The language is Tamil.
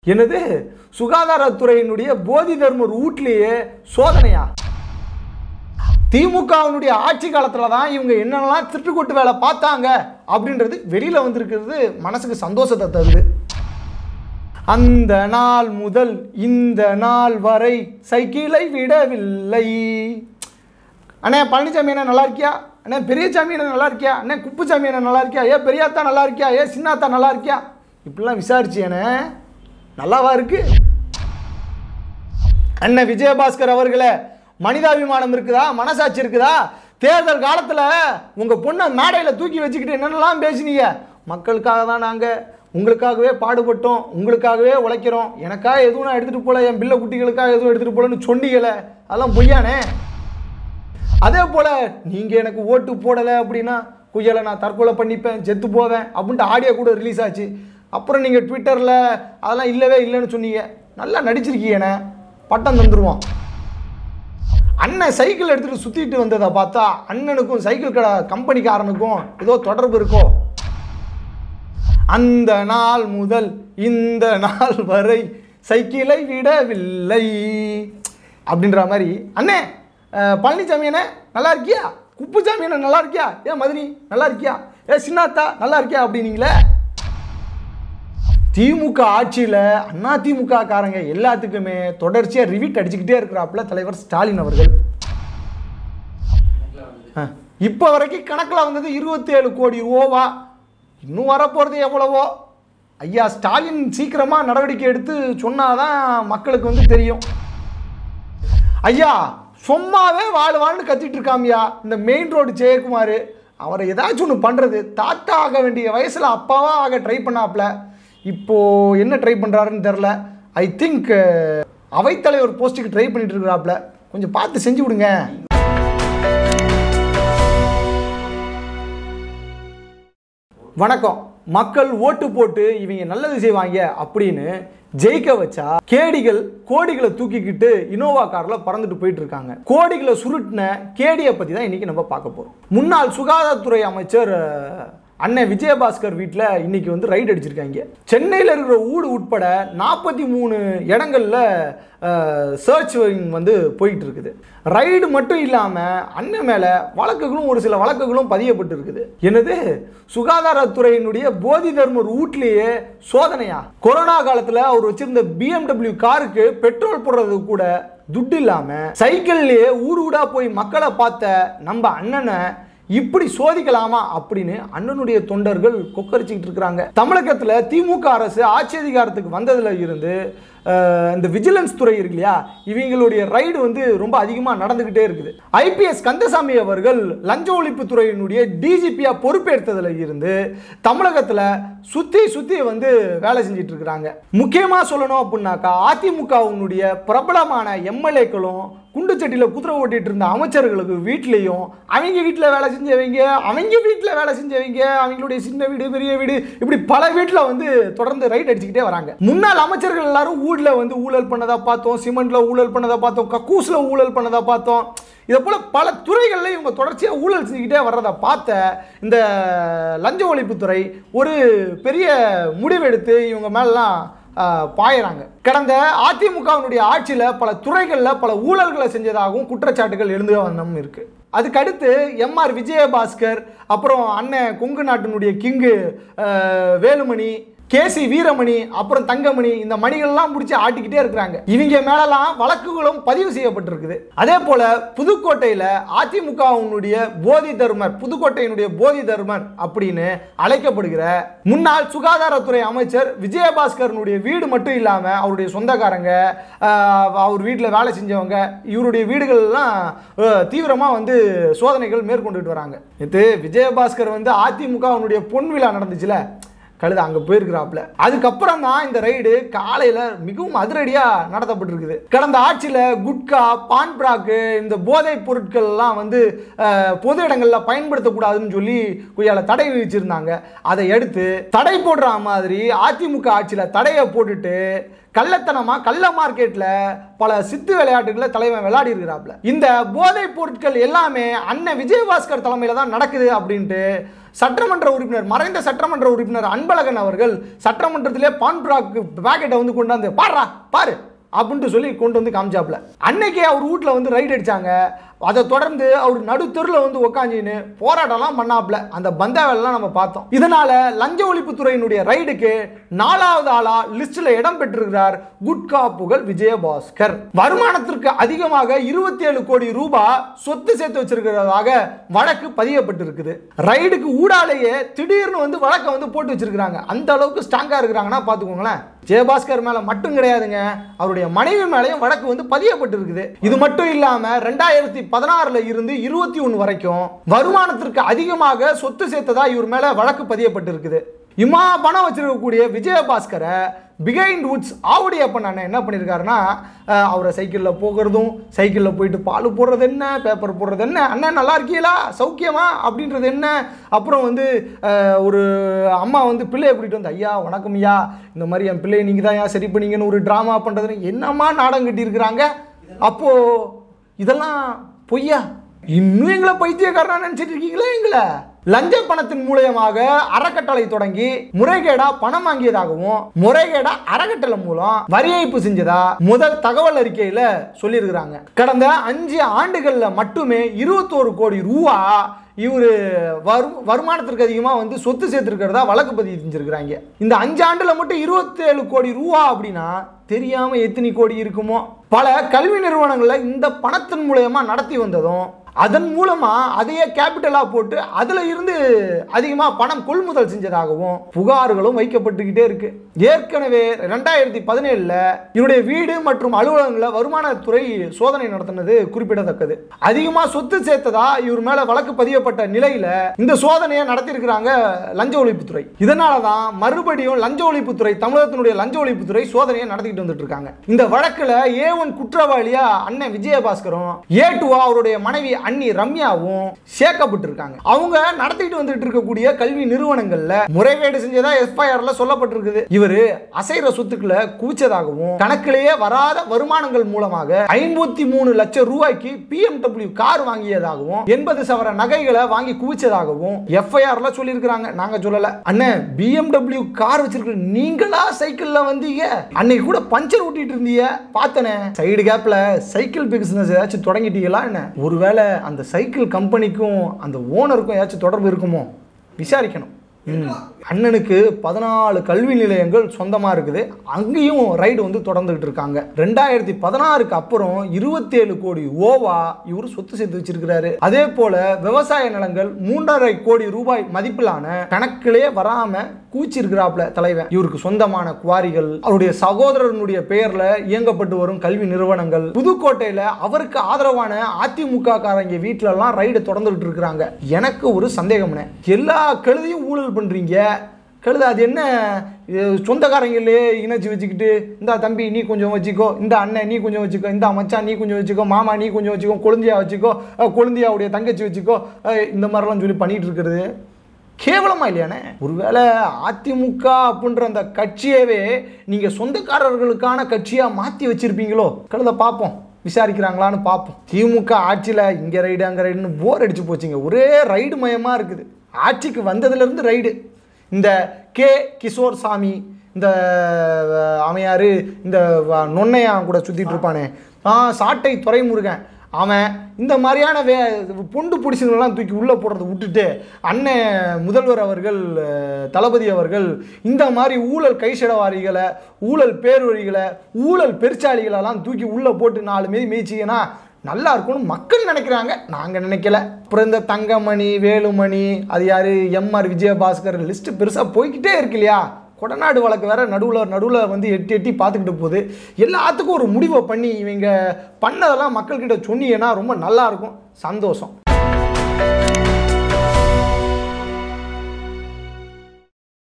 என்னது சுகாதாரத்துறையினுடைய போதி தர்மர் வீட்லேயே சோதனையா திமுகவினுடைய ஆட்சி காலத்தில் தான் இவங்க என்னென்னலாம் திருட்டுக்கொட்டு வேலை பார்த்தாங்க அப்படின்றது வெளியில் வந்திருக்கிறது மனசுக்கு சந்தோஷத்தை தருது அந்த நாள் முதல் இந்த நாள் வரை சைக்கிளை விடவில்லை அண்ணே பழனிசாமி அண்ணே நல்லா இருக்கியா அண்ணே பெரியசாமி அண்ணே நல்லா இருக்கியா அண்ணே குப்புசாமி அண்ணே நல்லா இருக்கியா ஏ பெரியாத்தா நல்லா இருக்கியா ஏ சின்னாத்தா நல்லா இருக்கியா இப்படிலாம் விசாரிச்சியானே நல்லாவா இருக்கு அண்ணன் விஜயபாஸ்கர் அவர்களே மனிதாபிமானம் இருக்குதா மனசாட்சி இருக்குதா தேர்தல் காலத்தில் உங்கள் பொண்ணை மேடையில் தூக்கி வச்சுக்கிட்டு என்னென்னலாம் பேசினீங்க மக்களுக்காக தான் நாங்கள் உங்களுக்காகவே பாடுபட்டோம் உங்களுக்காகவே உழைக்கிறோம் எனக்காக எதுவும் நான் எடுத்துகிட்டு போகல என் பிள்ளை குட்டிகளுக்காக எதுவும் எடுத்துகிட்டு போகலன்னு சொன்னீங்களே அதெல்லாம் பொய்யானே அதே போல் நீங்கள் எனக்கு ஓட்டு போடலை அப்படின்னா குய்யலை நான் தற்கொலை பண்ணிப்பேன் செத்து போவேன் அப்படின்ட்டு ஆடியோ கூட ரிலீஸ் ஆச்சு அப்புறம் நீங்கள் ட்விட்டரில் அதெல்லாம் இல்லவே இல்லைன்னு சொன்னீங்க நல்லா நடிச்சிருக்கீங்கண்ணே பட்டம் தந்துடுவோம் அண்ணன் சைக்கிள் எடுத்துகிட்டு சுற்றிட்டு வந்ததை பார்த்தா அண்ணனுக்கும் சைக்கிள் கடை கம்பெனிக்காரனுக்கும் ஏதோ தொடர்பு இருக்கோ அந்த நாள் முதல் இந்த நாள் வரை சைக்கிளை விடவில்லை அப்படின்ற மாதிரி அண்ணே அஹ், பழனிசாமி அண்ணே நல்லா இருக்கியா குப்புசாமி அண்ணே நல்லா இருக்கியா ஏன் மதுரை நல்லா இருக்கியா ஏ சின்னாத்தா நல்லா இருக்கியா அப்படின்னீங்களே திமுக ஆட்சியில் அண்ணா திமுக காரங்க எல்லாத்துக்குமே தொடர்ச்சியாக ரிவிட் அடிச்சுக்கிட்டே இருக்கிறாப்புல தலைவர் ஸ்டாலின் அவர்கள் இப்போ வரைக்கும் கணக்கில் வந்தது இருபத்தி ஏழு கோடி ரூபா இன்னும் வரப்போகிறது எவ்வளவோ ஐயா ஸ்டாலின் சீக்கிரமாக நடவடிக்கை எடுத்து சொன்னாதான் மக்களுக்கு வந்து தெரியும் ஐயா சும்மாவே வாழ் வாழ்னு கத்திட்டு இருக்காமியா இந்த மெயின் ரோடு ஜெயக்குமார் அவரை ஏதாச்சும் ஒன்று பண்ணுறது தாத்தா ஆக வேண்டிய வயசில் அப்பாவா ஆக ட்ரை பண்ணாப்ல இப்போது என்ன ட்ரை பண்ணுறாருன்னு தெரில ஐ திங்க் அவைத்தலைவர் போஸ்ட்டுக்கு ட்ரை பண்ணிட்டு இருக்கிறாப்ல கொஞ்சம் பார்த்து செஞ்சு விடுங்க வணக்கம் மக்கள் ஓட்டு போட்டு இவங்க நல்லது செய்வாங்க அப்படின்னு ஜெயிக்க வச்சா கேடிகள் கோடிகளை தூக்கிக்கிட்டு இனோவா கார்ல பறந்துட்டு போயிட்டு இருக்காங்க கோடிகளை சுருட்டின கேடியை பத்தி தான் இன்னைக்கு நம்ம பார்க்க போறோம் முன்னாள் சுகாதாரத்துறை அமைச்சர் அஹ், அண்ணன் விஜயபாஸ்கர் வீட்டில் இன்னைக்கு வந்து ரைடு அடிச்சிருக்காங்க சென்னையில் இருக்கிற ஊடு உட்பட நாற்பத்தி மூணு இடங்கள்ல சர்ச் வந்து போயிட்டு இருக்குது ரைடு மட்டும் இல்லாமல் அண்ணன் மேலே வழக்குகளும் ஒரு சில வழக்குகளும் பதியப்பட்டு இருக்குது என்னது சுகாதாரத்துறையினுடைய போதி தர்மர் வீட்லேயே சோதனையா கொரோனா காலத்தில் அவர் வச்சிருந்த பிஎம்டபிள்யூ காருக்கு பெட்ரோல் போடுறதுக்கு கூட துட்டு இல்லாமல் சைக்கிள்லேயே ஊடு ஊடா போய் மக்களை பார்த்த நம்ம அண்ணனை இப்படி சோதிக்கலாமா அப்படின்னு அண்ணனுடைய தொண்டர்கள் கொக்கரிச்சுக்கிட்டு இருக்கிறாங்க தமிழகத்தில் திமுக அரசு ஆட்சி அதிகாரத்துக்கு வந்ததுல இருந்து அஹ், இந்த விஜிலன்ஸ் துறை இருக்கு இல்லையா இவங்களுடைய ரைடு வந்து ரொம்ப அதிகமாக நடந்துக்கிட்டே இருக்குது ஐபிஎஸ் கந்தசாமி அவர்கள் லஞ்ச ஒழிப்பு துறையினுடைய டிஜிபியா பொறுப்பேற்றதுல இருந்து தமிழகத்தில் சுற்றி சுற்றி வந்து வேலை செஞ்சிட்டு இருக்கிறாங்க முக்கியமாக சொல்லணும் அப்படின்னாக்கா அதிமுகவினுடைய பிரபலமான எம்எல்ஏக்களும் குண்டுச்சட்டியில் குதிரை ஓட்டிட்டு இருந்த அமைச்சர்களுக்கு வீட்லேயும் அவங்க வீட்டில் வேலை செஞ்சவங்க அவங்க வீட்டில் வேலை செஞ்சவங்க அவங்களுடைய சின்ன வீடு பெரிய வீடு இப்படி பல வீட்டில் வந்து தொடர்ந்து ரைட் அடிச்சுக்கிட்டே வராங்க முன்னாள் அமைச்சர்கள் எல்லாரும் ஊரில் வந்து ஊழல் பண்ணதா பார்த்தோம் சிமெண்ட்ல ஊழல் பண்ணதா பார்த்தோம் கக்கூஸில் ஊழல் பண்ணதா பார்த்தோம் இதை போல பல துறைகளில் இவங்க தொடர்ச்சியாக ஊழல் செஞ்சுக்கிட்டே வர்றதை பார்த்த இந்த லஞ்ச ஒழிப்புத்துறை ஒரு பெரிய முடிவெடுத்து இவங்க மேலாம் ஆஹ், பாயறாங்க கடந்த அதிமுகவினுடைய ஆட்சியில் பல துறைகளில் பல ஊழல்களை செஞ்சதாகவும் குற்றச்சாட்டுகள் எழுந்து வண்ணம் இருக்கு அதுக்கு அடுத்து எம்ஆர் விஜயபாஸ்கர் அப்புறம் அண்ணன் கொங்கு நாட்டினுடைய கிங்கு ஆஹ், வேலுமணி கேசி வீரமணி அப்புறம் தங்கமணி இந்த மணிகள்லாம் பிடிச்சி ஆட்டிக்கிட்டே இருக்கிறாங்க இவங்க மேலலாம் வழக்குகளும் பதிவு செய்யப்பட்டிருக்குது அதே போல புதுக்கோட்டையில் அதிமுகவினுடைய போதி தர்மர் புதுக்கோட்டையினுடைய போதி தர்மர் அப்படின்னு அழைக்கப்படுகிற முன்னாள் சுகாதாரத்துறை அமைச்சர் விஜயபாஸ்கரனுடைய வீடு மட்டும் இல்லாமல் அவருடைய சொந்தக்காரங்க ஆஹ், அவர் வீட்டில் வேலை செஞ்சவங்க இவருடைய வீடுகள்லாம் தீவிரமாக வந்து சோதனைகள் மேற்கொண்டுட்டு வராங்க இது விஜயபாஸ்கர் வந்து அதிமுகவினுடைய பொன் விழா நடந்துச்சுல கழுத அங்கே போயிருக்கிறாப்புல அதுக்கப்புறம் தான் இந்த ரைடு காலையில் மிகவும் அதிரடியாக நடத்தப்பட்டிருக்குது கடந்த ஆட்சியில் குட்கா பான் பிராக்கு இந்த போதைப் பொருட்கள்லாம் வந்து அஹ், பொது இடங்களில் பயன்படுத்தக்கூடாதுன்னு சொல்லி குய்யால தடை விதிச்சிருந்தாங்க அதை எடுத்து தடை போடுற மாதிரி அதிமுக ஆட்சியில் தடையை போட்டுட்டு கள்ளத்தனமா கள்ள மார்க்கெட்ல பல சித்து விளையாட்டுகளை தலைவன் விளையாடி இருக்கிறாப்ல இந்த போதைப் பொருட்கள் எல்லாமே அண்ணன் விஜயபாஸ்கர் தலைமையில தான் நடக்குது அப்படின்ட்டு சட்டமன்ற உறுப்பினர் மறைந்த சட்டமன்ற உறுப்பினர் அன்பழகன் அவர்கள் சட்டமன்றத்திலே பான் பிராக் பாக்கெட்டை வந்து கொண்டாந்து பாடுறா பாரு அப்படின்ட்டு சொல்லி கொண்டு வந்து காமிச்சாப்புல அன்னைக்கே அவர் வீட்டில் வந்து ரைட் அடிச்சாங்க அதை தொடர்ந்து அவர் நடுத்தெருவில் வந்து உக்காஞ்சின்னு போராட்டம்லாம் பண்ணாப்புல அந்த பந்தாவெல்லாம் நம்ம பார்த்தோம் இதனால லஞ்ச ஒழிப்புத்துறையினுடைய ரைடுக்கு நாலாவது ஆளா லிஸ்ட்ல இடம் பெற்றிருக்கிறார் குட்கா புகழ் விஜயபாஸ்கர் வருமானத்திற்கு அதிகமாக இருபத்தி ஏழு கோடி ரூபாய் சொத்து சேர்த்து வச்சிருக்கிறதாக வழக்கு பதியப்பட்டிருக்குது ரைடுக்கு ஊடாலேயே திடீர்னு வந்து வழக்கை வந்து போட்டு வச்சிருக்கிறாங்க அந்த அளவுக்கு ஸ்ட்ராங்கா இருக்கிறாங்கன்னா பார்த்துக்கோங்களேன் ஜெயபாஸ்கர் மேல மட்டும் கிடையாதுங்க அவருடைய மனைவி மேலேயும் வழக்கு வந்து பதியப்பட்டிருக்குது இது மட்டும் இல்லாம ரெண்டாயிரத்தி பதினாறுல இருந்து இருபத்தி ஒன்று வரைக்கும் வருமானத்திற்கு அதிகமாக சொத்து சேர்த்ததா இவர் மேல வழக்கு பதியப்பட்டிருக்குது இம்மா பணம் வச்சிருக்கக்கூடிய விஜயபாஸ்கரை பிகைண்ட் வுட்ஸ் ஆவுடையப்பன் அண்ணன் என்ன பண்ணியிருக்காருன்னா அஹ், அவரை சைக்கிளில் போகிறதும் சைக்கிளில் போயிட்டு பால் போடுறது என்ன பேப்பர் போடுறது என்ன அண்ணன் நல்லா இருக்கீங்களா சௌக்கியமா அப்படின்றது என்ன அப்புறம் வந்து அஹ், ஒரு அம்மா வந்து பிள்ளையை கூட்டிகிட்டு வந்து ஐயா வணக்கம் ஐயா இந்த மாதிரி என் பிள்ளையை நீங்கள் தான் ஏன் சரி பண்ணீங்கன்னு ஒரு ட்ராமா பண்ணுறதுன்னு என்னம்மா நாடகம் கட்டியிருக்கிறாங்க அப்போது இதெல்லாம் பொய்யா இன்னும் எங்களை பைத்தியக்காரனா நினைச்சிட்டு இருக்கீங்களா எங்களை லஞ்ச பணத்தின் மூலியமாக அறக்கட்டளை தொடங்கி முறைகேடா பணம் வாங்கியதாகவும் முறைகேடா அறக்கட்டளை மூலம் வரி ஏய்ப்பு செஞ்சதா முதல் தகவல் அறிக்கையில சொல்லியிருக்கிறாங்க கடந்த அஞ்சு ஆண்டுகள்ல மட்டுமே இருபத்தோரு கோடி ரூபா இவர் வரு வருமானத்திற்கு அதிகமாக வந்து சொத்து சேர்த்துருக்கிறதா வழக்கு பதிவு செஞ்சுருக்கிறாங்க இந்த அஞ்சு ஆண்டில் மட்டும் இருபத்தேழு கோடி ரூபா அப்படின்னா தெரியாமல் எத்தனை கோடி இருக்குமோ பல கல்வி நிறுவனங்களில் இந்த பணத்தின் மூலயமா நடத்தி வந்ததும் அதன் மூலமாக அதையே கேபிட்டலாக போட்டு அதில் இருந்து அதிகமாக பணம் கொள்முதல் செஞ்சதாகவும் புகார்களும் வைக்கப்பட்டுக்கிட்டே இருக்கு ஏற்கனவே ரெண்டாயிரத்தி பதினேழில் இவருடைய வீடு மற்றும் அலுவலகங்களில் வருமானத்துறை சோதனை நடத்தினது குறிப்பிடத்தக்கது அதிகமாக சொத்து சேர்த்ததா இவர் மேலே வழக்கு பதியப்பட்ட நிலையில் இந்த சோதனையை நடத்தியிருக்கிறாங்க லஞ்ச ஒழிப்புத்துறை இதனால தான் மறுபடியும் லஞ்ச ஒழிப்புத்துறை தமிழகத்தினுடைய லஞ்ச ஒழிப்புத்துறை சோதனையை நடத்திக்கிட்டு வந்துட்டு இருக்காங்க இந்த வழக்கில் ஏ ஒன் குற்றவாளியா அண்ணன் விஜயபாஸ்கரும் ஏ டூவா அவருடைய மனைவி அண்ணி ரம்யாவும் சேர்க்கப்பட்டிருக்காங்க அவங்க நடத்திட்டு வந்துட்டு இருக்கக்கூடிய கல்வி நிறுவனங்கள்ல முறைகேடு செஞ்சதா எஃப்ஐஆர்ல சொல்லப்பட்டிருக்குது இவரு அசைற சொத்துக்களை குவிச்சதாகவும் கணக்கிலேயே வராத வருமானங்கள் மூலமாக ஐம்பத்தி மூணு லட்சம் ரூபாய்க்கு பிஎம்டபிள்யூ கார் வாங்கியதாகவும் எண்பது சவர நகைகளை வாங்கி குவிச்சதாகவும் எஃப்ஐஆர்ல சொல்லியிருக்கிறாங்க நாங்க சொல்லல அண்ணன் பிஎம்டபிள்யூ கார் வச்சிருக்க நீங்களா சைக்கிள்ல வந்தீங்க அன்னைக்கு கூட பஞ்சர் ஓட்டிட்டு இருந்தீங்க பார்த்தனே சைடு கேப்ல சைக்கிள் பிசினஸ் ஏதாச்சும் தொடங்கிட்டீங்களா என்ன ஒருவேளை அந்த சைக்கிள் கம்பெனிக்கும் அந்த ஓனருக்கும் ஏதாச்சும் தொடர்பு இருக்குமோ விசாரிக்கணும் ம். அண்ணனுக்கு பதினாலு கல்வி நிலையங்கள் சொந்தமாக இருக்குது அங்கேயும் ரைடு வந்து தொடர்ந்துகிட்டு இருக்காங்க ரெண்டாயிரத்தி பதினாறுக்கு அப்புறம் இருபத்தேழு கோடி ஓவா இவர் சொத்து சேர்த்து வச்சிருக்கிறாரு அதே போல விவசாய நிலங்கள் மூன்றரை கோடி ரூபாய் மதிப்பிலான கணக்கிலே வராம கூச்சிருக்கிறாப்ல தலைவன் இவருக்கு சொந்தமான குவாரிகள் அவருடைய சகோதரனுடைய பெயர்ல இயங்கப்பட்டு வரும் கல்வி நிறுவனங்கள் புதுக்கோட்டையில அவருக்கு ஆதரவான அதிமுக காரங்க வீட்டுல எல்லாம் ரைடு தொடர்ந்துகிட்டு இருக்கிறாங்க எனக்கு ஒரு சந்தேகம்னே எல்லா கழுதையும் ஊழல் பண்றீங்க கழுத அது என்ன இது சொந்தக்காரங்களே இணைச்சி வச்சுக்கிட்டு இந்த தம்பி நீ கொஞ்சம் வச்சுக்கோ இந்த அண்ணன் நீ கொஞ்சம் வச்சுக்கோ இந்த மச்சான் நீ கொஞ்சம் வச்சுக்கோ மாமா நீ கொஞ்சம் வச்சுக்கோ கொழுந்தியா வச்சுக்கோ அஹ் கொழுந்தியாவுடைய தங்கச்சி வச்சுக்கோ அஹ் இந்த மாதிரிலாம் சொல்லி பண்ணிட்டு இருக்கிறது கேவலமா இல்லையானே ஒருவேளை அதிமுக அப்படின்ற அந்த கட்சியவே நீங்கள் சொந்தக்காரர்களுக்கான கட்சியாக மாற்றி வச்சிருப்பீங்களோ கழுத பார்ப்போம் விசாரிக்கிறாங்களான்னு பார்ப்போம் திமுக ஆட்சியில் இங்கே ரைடு அங்கே ரைடுன்னு போர் அடிச்சு போச்சுங்க ஒரே ரைடு மயமாக இருக்குது ஆட்சிக்கு வந்ததுலேருந்து ரைடு இந்த கே கிஷோர் சாமி இந்த அஹ், அமையாரு இந்த வ- நொன்னையான் கூட சுற்றிட்டு இருப்பானே ஆ சாட்டை துரைமுருகன் அவன் இந்த மாதிரியான வே பொண்டு பிடிச்சவங்களாம் தூக்கி உள்ளே போடுறத விட்டுட்டு அண்ணன் முதல்வர் அவர்கள் அஹ், தளபதி அவர்கள் இந்த மாதிரி ஊழல் கைசடவாரிகளை ஊழல் பேர்வழிகளை ஊழல் பெருச்சாளிகளெல்லாம் தூக்கி உள்ளே போட்டு நாலு மாரி மேய்ச்சிங்கன்னா நல்லா இருக்கும்னு மக்கள் நினைக்கிறாங்க நாங்கள் நினைக்கல அப்புறம் இந்த தங்கமணி வேலுமணி அது யார் எம்ஆர் விஜயபாஸ்கர் லிஸ்ட்டு பெருசாக போய்க்கிட்டே இருக்கு இல்லையா கொடநாடு வழக்கு வேற நடுவில் நடுவில் வந்து எட்டி எட்டி பார்த்துக்கிட்டு போகுது எல்லாத்துக்கும் ஒரு முடிவை பண்ணி இவங்க பண்ணதெல்லாம் மக்கள்கிட்ட சொன்னீங்கன்னா ரொம்ப நல்லா இருக்கும் சந்தோஷம்